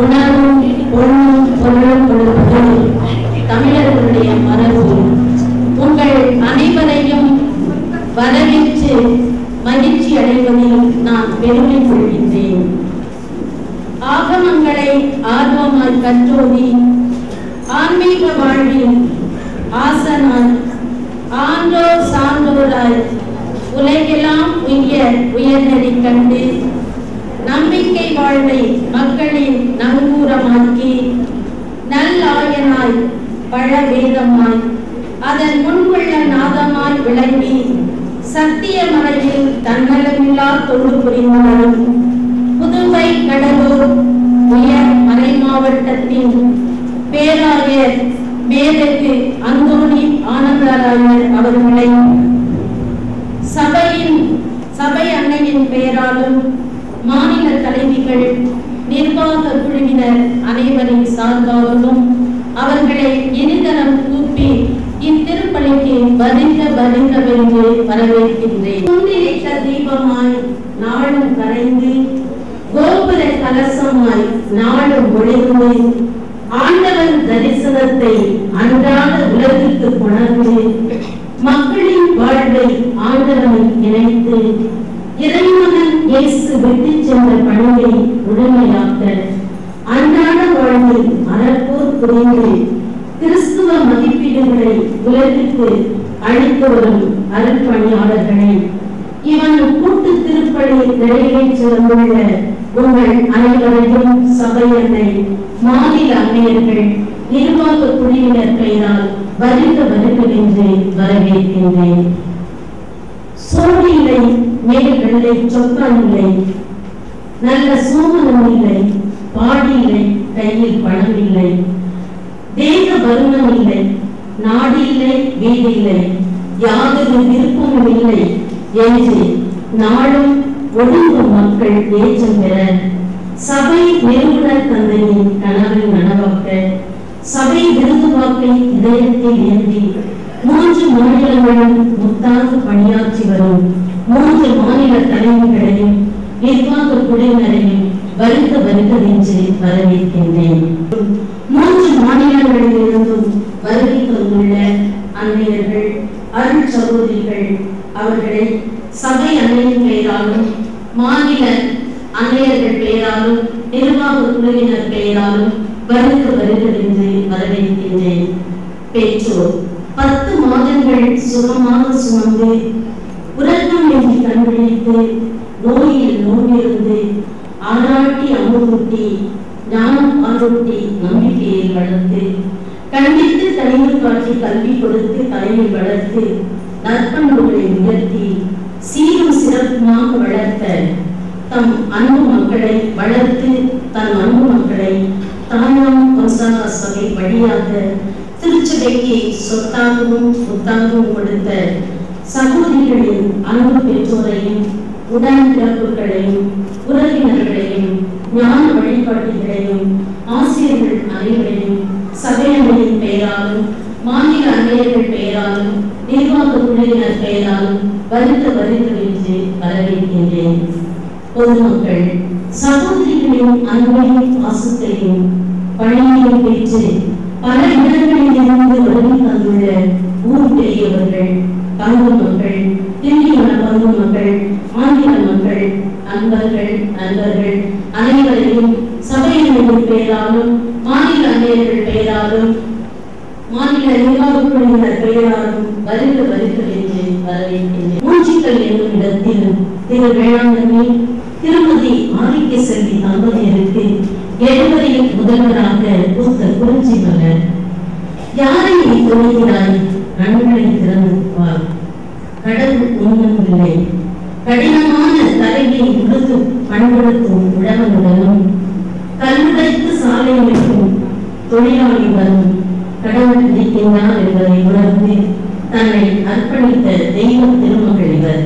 உணவும் பொண்ணும் பொருளும் கொடுப்பது தமிழர்களுடைய மரபு உங்கள் அனைவரையும் வரவேற்று மகிழ்ச்சி அடைவதில் நான் பெருமை கொள்கின்றேன் ஆகமங்களை ஆர்வமாய் கற்றோதி ஆன்மீக வாழ்வில் ஆசனாய் ஆண்டோர் சான்றோராய் உலகெல்லாம் உய உயர்நெறி கண்டு நம்பிக்கை வாழ்வை மக்களின் நங்கூரமாக்கி நல்லாயனாய் பழவேதமாய் அதன் முன்குள்ள நாதமாய் விளங்கி சத்திய மறையில் தன்னலமில்லா தொண்டு புரிந்தாலும் புதுவை கடலூர் உயர் மறை மாவட்டத்தின் பேராயர் மேதகு அந்தோணி ஆனந்தராயர் அவர்களை சபையின் சபை அன்னையின் பெயராலும் மாநில தலைவிகள் நிர்வாக குழுவினர் அனைவரின் சார்பாகவும் அவர்களை இனிதரம் கூப்பி இத்திருப்பலிக்கு வருக வருகவென்று வரவேற்கின்றேன் முன்னிலைத்த தீபமாய் நாளும் கரைந்து கோபுர கலசமாய் நாளும் ஒளிர்ந்து ஆண்டவன் தரிசனத்தை அன்றாட உலகிற்கு கொணர்ந்து மக்களின் வாழ்வை ஆண்டவனை இணைத்து இறைமகன் இயேசு விட்டுச் சென்ற பணியை முழுமையாக்க அன்றாட வாழ்வில் அறப்போர் புரிந்து கிறிஸ்துவ மதிப்பீடுகளை உலகிற்கு அளித்து வரும் அருட்பணியாளர்களை இவன் கூட்டு திருப்பலி நிறைவேற்ற வந்துள்ள உங்கள் அனைவரையும் சபையனை மாநில அன்னையர்கள் நிர்வாக குழுவினர் பெயரால் வருக வருக என்று வரவேற்கின்றேன் சோறு இல்லை மேல் வெள்ளை சொக்கா இல்லை நல்ல சோமனம் இல்லை பாடி இல்லை கையில் பணம் இல்லை தேக பருமன் இல்லை நாடு இல்லை வீடு இல்லை யாதொரு விருப்பமும் இல்லை என்று நாளும் ஒழுங்கும் மக்கள் ஏற்றம் பெற சபை நிறுவனர் தந்தையின் கனவை நனவாக்க சபை விருதுவாக்கை இதயத்தில் ஏந்தி மூன்று மாநிலங்களும் முத்தாக பணியாற்றி வரும் மூன்று மாநில தலைவர்களையும் நிர்வாக குழுவினரையும் வருக வருக என்று வரவேற்கின்றேன் மூன்று மாநிலங்களிலிருந்தும் வருகை தந்துள்ள அன்னையர்கள் அருள் சகோதரிகள் அவர்களை சபை அன்னையின் பெயராலும் மாநில அன்னையர்கள் பெயராலும் நிர்வாக குழுவினர் பெயராலும் வருக வருக என்று வரவேற்கின்றேன் பெற்றோர் பத்து மாதங்கள் சுகமாக சுமந்து உறக்கம் என்று கண்டுபிடித்து நோயில் நோயிருந்து ஆராட்டி அமுதூட்டி ஞானம் ஆரோட்டி நம்பிக்கையை வளர்த்து கண்டித்து தனிமை காட்சி கல்வி கொடுத்து தலைமை வளர்த்து நற்பண்புகளை உயர்த்தி சீரும் சிறப்புமாக வளர்த்த தம் அன்பு மக்களை வளர்த்து தன் அன்பு மக்களை தாயாம் கொன்சாக சபை வழியாக திருச்சபைக்கு சொத்தாகவும் சொத்தாகவும் கொடுத்த சகோதரிகளின் அன்பு பெற்றோரையும் உடன் பிறப்புகளையும் உறவினர்களையும் ஞான வழிகாட்டிகளையும் ஆசிரியர்கள் அனைவரையும் சபையமையின் பெயராலும் மாநில அன்னையர்கள் பெயராலும் நிர்வாக குழுவினர் பெயராலும் வருத்த வருக என்று வரவேற்கின்றேன் பொதுமக்கள் சகோதரிகளின் அன்பையும் பாசத்தையும் பணியையும் பெற்று பல இடங்களில் இருந்து வருகை தந்துள்ள ஊர் பெரியவர்கள் பங்கு மக்கள் திண்டிவன பங்கு மக்கள் ஆங்கில மக்கள் அன்பர்கள் நண்பர்கள் அனைவரையும் சபையினரின் பெயராலும் மாநில அன்னையர்கள் பெயராலும் மாநில நிர்வாக குழுவினர் பெயராலும் வருக வருக என்று வரவேற்கின்றேன் மூஞ்சிக்கல் என்னும் இடத்தில் திரு வேளாங்கண்ணி திருமதி ஆரோக்கிய செல்வி தம்பதியருக்கு எழுவரையில் முதல்வராக பூத்த குறிஞ்சி மலர் யாரை நீ துணிகிறாய் கண்களை திறந்து பார் கடவுள் ஒன்றும் இல்லை கடினமான தலையை உடுத்து பண்படுத்தும் உழவனுடனும் கல்லுடைத்து சாலை நிற்கும் தொழிலாளியுடனும் கடவுள் இருக்கின்றார் என்பதை உணர்ந்து தன்னை அர்ப்பணித்த தெய்வ திருமகள் இவர்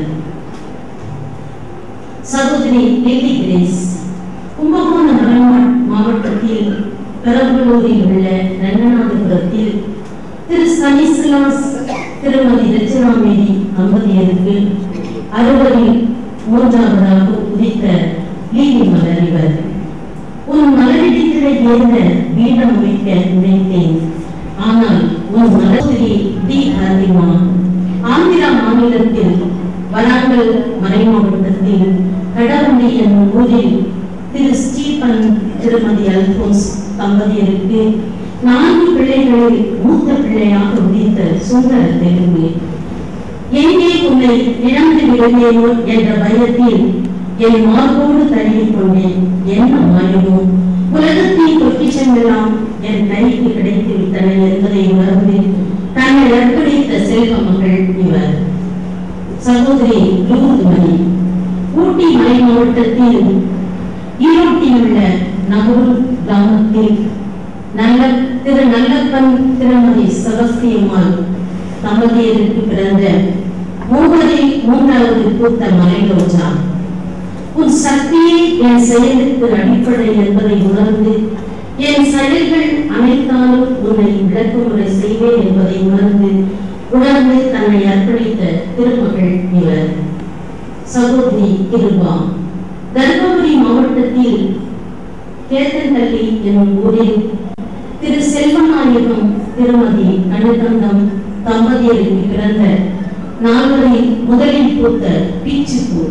சகோதரி லில்லி கிரேஸ் கும்பகோணம் மலைநாடு மாவட்டத்தில் பெரம்பலூரில் உள்ள ரங்கநாதபுரத்தில் திரு ஸ்தனிஸ்லாஸ் திருமதி ரச்சனாமேரி தம்பதியருக்கு அறுவரில் மூன்றாவதாக உதித்த லீலி மலர் இவர் உன் மலரடிகளை உயர்ந்த வீடம் அமைக்க நினைத்தேன் ஆனால் உன் மனதிரி டி ஹரிமா ஆந்திரா மாநிலத்தில் வராங்கல் மறைமாவட்டத்தில் கடவுளி என்னும் ஊரில் திரு ஸ்டீபன் திருமதி அல்போன்ஸ் தம்பதியருக்கு நான்கு பிள்ளைகளில் மூத்த பிள்ளையாக உதித்த சுந்தர தெலுங்கு எங்கே உன்னை இழந்து விடுவேனோ என்ற பயத்தில் என் மார்போடு தழுவிக் கொண்டேன் என்ன மாயமோ உலகத்தின் பொக்கிஷமெல்லாம் என் கைக்கு கிடைத்து விட்டன என்பதை உணர்ந்து தன்னை அர்ப்பணித்த செல்வ மகள் இவர் சகோதரி லூர்துமணி ஊட்டி மலை மாவட்டத்தில் ஈரோட்டில் உள்ள நகூர் கிராமத்தில் நல்ல திரு நல்லப்பன் திருமதி சபஸ்தியம்மாள் தம்பதியருக்கு பிறந்த மூவரில் மூன்றாவது பூத்த மலைரோஜா உன் சக்தியே என் செயலுக்கு அடிப்படை என்பதை உணர்ந்து என் செயல்கள் அனைத்தாலும் உன்னை விளக்கமுறை செய்வேன் என்பதை உணர்ந்து உணர்ந்து தன்னை அர்ப்பணித்த திருமகள் இவர் சகோதரி கிருபா தர்மபுரி மாவட்டத்தில் கேத்தன்கல்லி என்னும் ஊரில் திரு செல்வநாயகம் திருமதி அனுகந்தம் தம்பதியருக்கு பிறந்த நால்வரில் முதலில் பூத்த பீச்சுப்பூ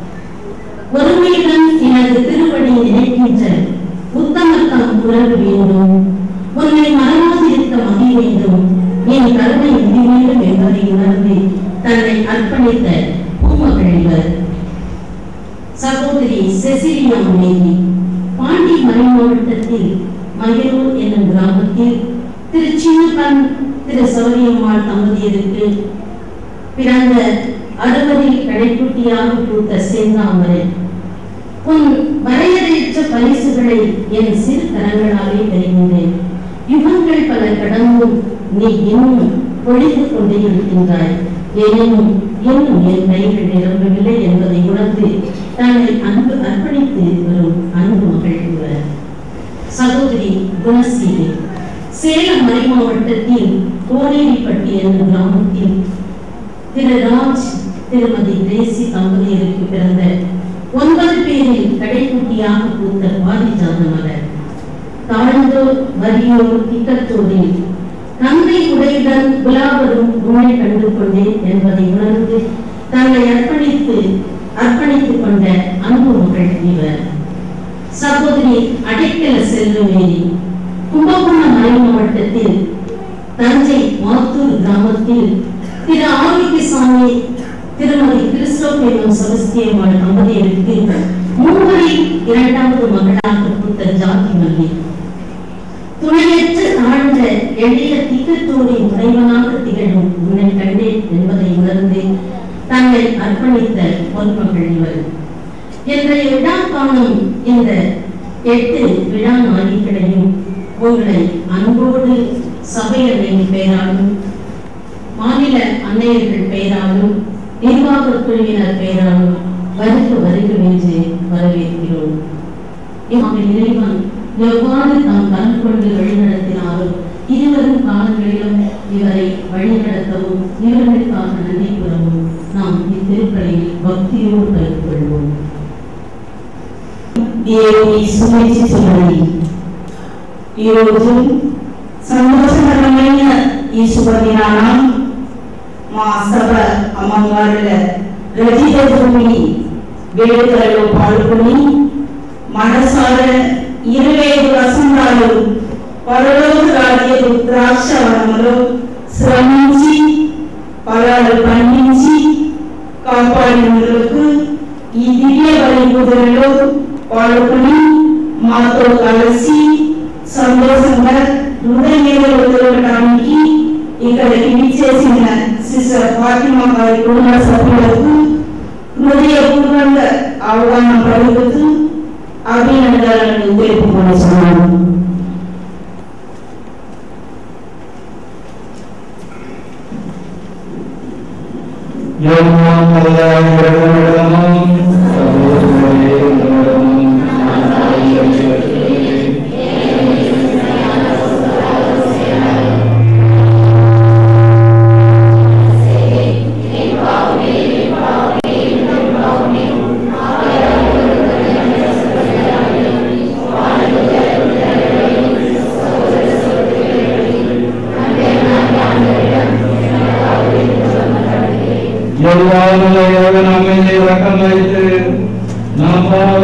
ஒருமையுடன் எனது திருவடி நினைக்கின்ற உத்தமத்தம் உணர்வு வேண்டும் உன்னை மறவாதிருக்க மதி வேண்டும் என் கருணை விதி வேண்டும் என்பதை உணர்ந்து தன்னை அர்ப்பணித்த பூமகள் இவர் சகோதரி செசிலியா முனேகி பாண்டி மறை மாவட்டத்தில் மயூர் என்னும் கிராமத்தில் திரு சின்னப்பன் திரு சௌரியம்மாள் தம்பதியருக்கு பிறந்த அறுவரில் கடைக்குட்டியாக பூத்த செந்தாமரை உன் வரையறையற்ற பரிசுகளை என் சிறு கரங்களாலே பெறுகின்றேன் யுகங்கள் பல கடந்தும் நீ இன்னும் பொழிந்து கொண்டே இருக்கின்றாய் எனினும் இன்னும் என் கைகள் நிரம்பவில்லை என்பதை உணர்ந்து தன்னை அன்பு அர்ப்பணித்து வரும் அன்பு மகள் இவர் சகோதரி குணசீலி சேலம் மறை மாவட்டத்தில் கோனேரிப்பட்டி என்னும் கிராமத்தில் திரு ராஜ் திருமதி கிரேசி தம்பதியருக்கு பிறந்த ஒன்பது பேரில் கடைக்குட்டியாக பூத்த பாரிஜாத மலர் தாழ்ந்தோர் வறியோர் திட்டத்தோரில் கங்கை உடையுடன் குலாபரும் உன்னை கண்டு கொண்டேன் என்பதை உணர்ந்து தன்னை அர்ப்பணித்து அர்ப்பணித்துக் கொண்ட அன்பு மகள் இவர் சகோதரி அடைக்கல செல்வமேரி கும்பகோணம் மறை மாவட்டத்தில் தஞ்சை மாத்தூர் கிராமத்தில் திரு ஆரோக்கியசாமி திருமதி கிறிஸ்டோபேரும் செபஸ்தியம்மாள் தம்பதியருக்கு மூவரில் இரண்டாவது மகளாக பூத்த ஜாதி மல்லி துணையற்ற தாழ்ந்த எளிய திக்கத்தோரின் உடையவனாக திகழும் உன்னை கண்டேன் என்பதை உணர்ந்து தன்னை அர்ப்பணித்த பொன்மகள் இவர் இன்றைய விழா காணும் இந்த எட்டு விழா நாளிகளையும் உங்களை அன்போடு சபையர்களின் பெயராலும் மாநில அன்னையர்கள் பெயராலும் நிர்வாக குழுவினர் பெயராலும் வருக வருக என்று வரவேற்கிறோம் இவர்கள் இறைவன் எவ்வாறு தாம் கலந்து கொண்டு வழிநடத்தினாரோ இருவரும் காலங்களிலும் இவரை வழிநடத்தவும் இவர்களுக்காக நன்றி கூறவும் நாம் இத்திருப்பலில் பக்தியோடு கலந்து கொள்வோம் దేవుని సుమేచితులని ఈరోజు సంతోషకరమైన ఈ శుభదినాన మా సభ అమ్మవారుల రజిత భూమి వేడుకలలో పాల్గొని మనసార ఇరవై ఐదు వసంతాలు పరలోక రాజ్య ద్రాక్ష వనములో శ్రమించి ఫలాలు పండించి కాపాడినందుకు ఈ దివ్య బలి పూజలలో పాల్గొని మాతో కలిసి సంతోషంగా హృదయ వదలడానికి ఇక్కడికి విచ్చేసిన సిస్టర్ ఫాతిమా గారి కుటుంబ సభ్యులకు హృదయపూర్వకంగా అవగాహన పలుకుతూ అభినందనలను తెలుపుకొనిచున్నాను Amen.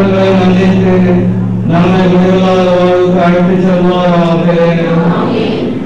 குற்றங்களை மன்னித்து நம்மை உயர்வாத வாழ்வுக்கு அழைத்துச் செல்வாராக